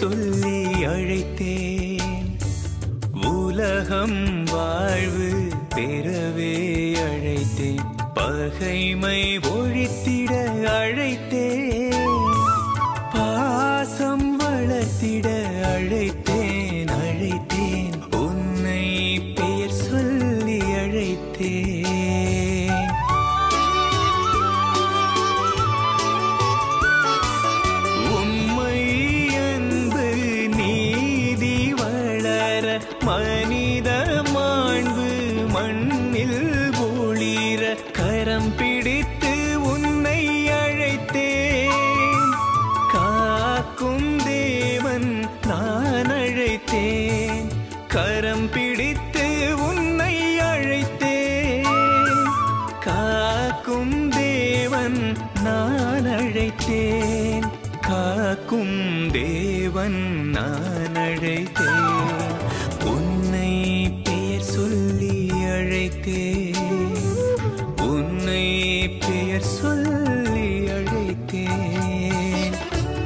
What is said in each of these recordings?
சொல்லி அழைத்தேன் உலகம் வாழ்வு பெறவே அழைத்தேன் பகைமை ஒழித்திட அழைத்தேன் பாசம் வளர்த்திட அழைத்தேன் அழைத்தேன் உன்னை பெயர் சொல்லி அழைத்தேன் உம்மை அன்பு நீதி வளர மனித மாண்பு மண்ணில் ஒளிர கரம் பிடித்து உன்னை அழைத்தேன் காக்கும் தேவன் நான் அழைத்தேன் கரம் பிடித்து உன்னை அழைத்தேன் காக்கும் தேவன் நான் அழைத்தேன் காக்கும் தேவன் நான் அழைத்தேன் உன்னை பெயர் சொல்லி அழைத்தேன் உன்னை பெயர் சொல்லி அழைத்தேன்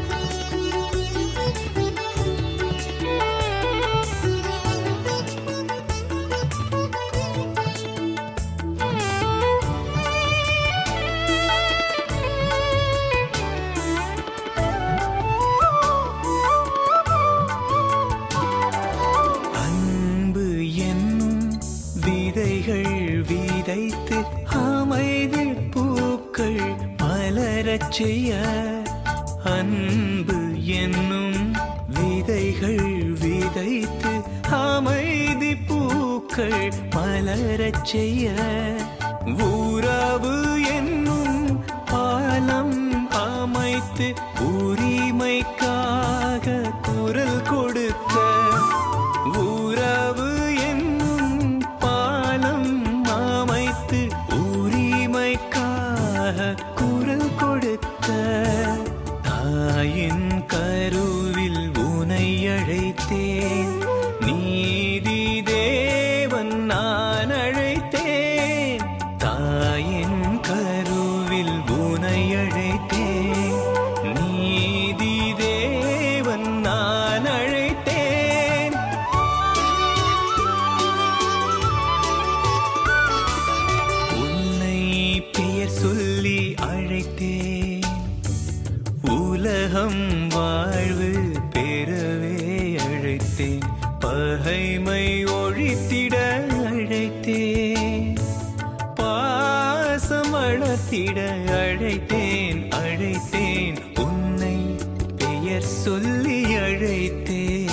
அன்பு என்னும் விதைகள் விதைத்து அமைதி பூக்கள் மலரச் செய்ய அன்பு என்னும் விதைகள் விதைத்து அமைதி பூக்கள் மலரச் செய்ய உறவு என்னும் பாலம் அமைத்து உரிமைக்காக குரல் கொடுத்த உறவு என்னும் பாலம் அமைத்து உரிமைக்காக குரல் கொடுத்த தாயின் கருவில் உனை அழைத்தேன் நீதி தேவன் நான் அழைத்தேன் தாயின் கருவில் உனை அழைத்தேன் நீதி தேவன் நான் அழைத்தேன் உன்னை பெயர் சொல்லி அழைத்தேன் உலகம் வாழ்வு பெறவே அழைத்தேன் பகைமை ஒழித்திட அழைத்தேன் பாசம் வளர்த்திட அழைத்தேன் அழைத்தேன் உன்னை பெயர் சொல்லி அழைத்தேன்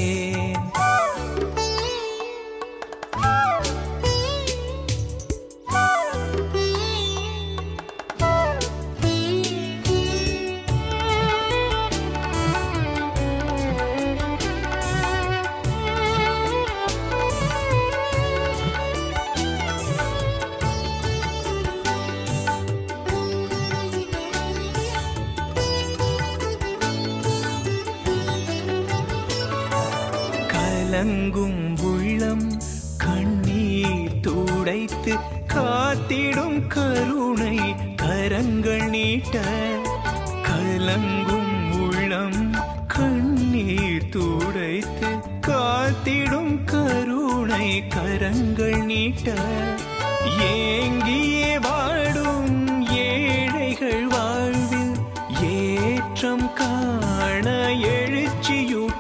கலங்கும் உள்ளம் கண்ணீர் துடைத்து காத்திடும் கருணை கரங்கள் நீட்ட கலங்கும் உள்ளம் கண்ணீர் துடைத்து காத்திடும் கருணை கரங்கள் நீட்ட ஏங்கியே வாடும் ஏழைகள் வாழ்வில் ஏற்றம் காண எழுச்சியூட்ட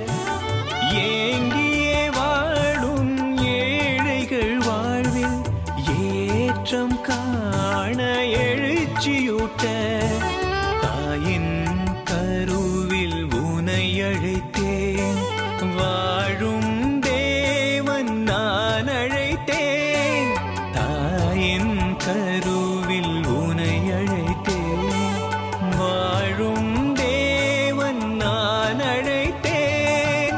ஏங்கியே வாடும் ஏழைகள் வாழ்வில் ஏற்றம் காண எழுச்சியூட்ட தாயின் கருவில் உனை அழைத்தேன் வாழும் தேவன் நான் அழைத்தேன் தாயின் கருவில் உனை அழைத்தேன் வாழும் தேவன் நான் அழைத்தேன்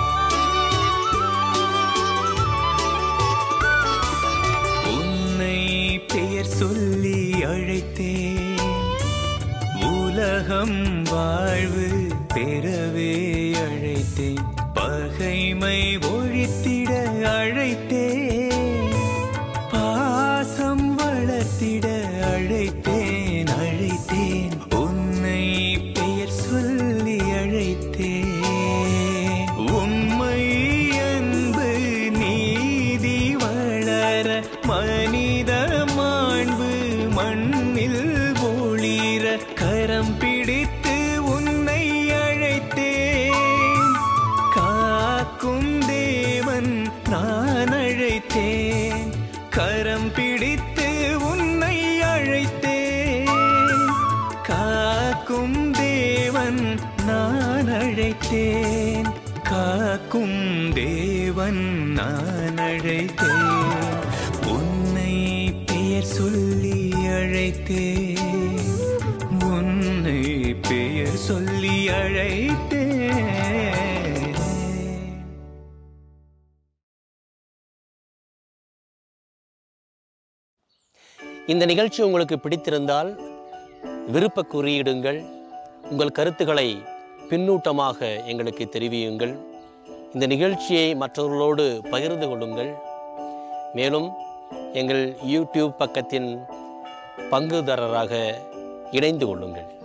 உன்னை பெயர் சொல்லி அழைத்தேன் உலகம் வாழ்வு பெறவே அழைத்தேன் பகைமை ஒழித்திட அழைத்தேன் பாசம் வளர்த்திட அழைத்தேன் அழைத்தேன் உன்னை பெயர் சொல்லி அழைத்தேன் அழைத்தேன் காக்கும் தேவன் நான் அழைத்தேன் உன்னை பெயர் சொல்லி அழைத்தேன் உன்னை பெயர் சொல்லி அழைத்தேன் இந்த நிகழ்ச்சி உங்களுக்கு பிடித்திருந்தால் விருப்ப குறியிடுங்கள் உங்கள் கருத்துக்களை பின்னூட்டமாக எங்களுக்கு தெரிவியுங்கள் இந்த நிகழ்ச்சியை மற்றவர்களோடு பகிர்ந்து கொள்ளுங்கள் மேலும் எங்கள் யூடியூப் பக்கத்தின் பங்குதாரராக இணைந்து கொள்ளுங்கள்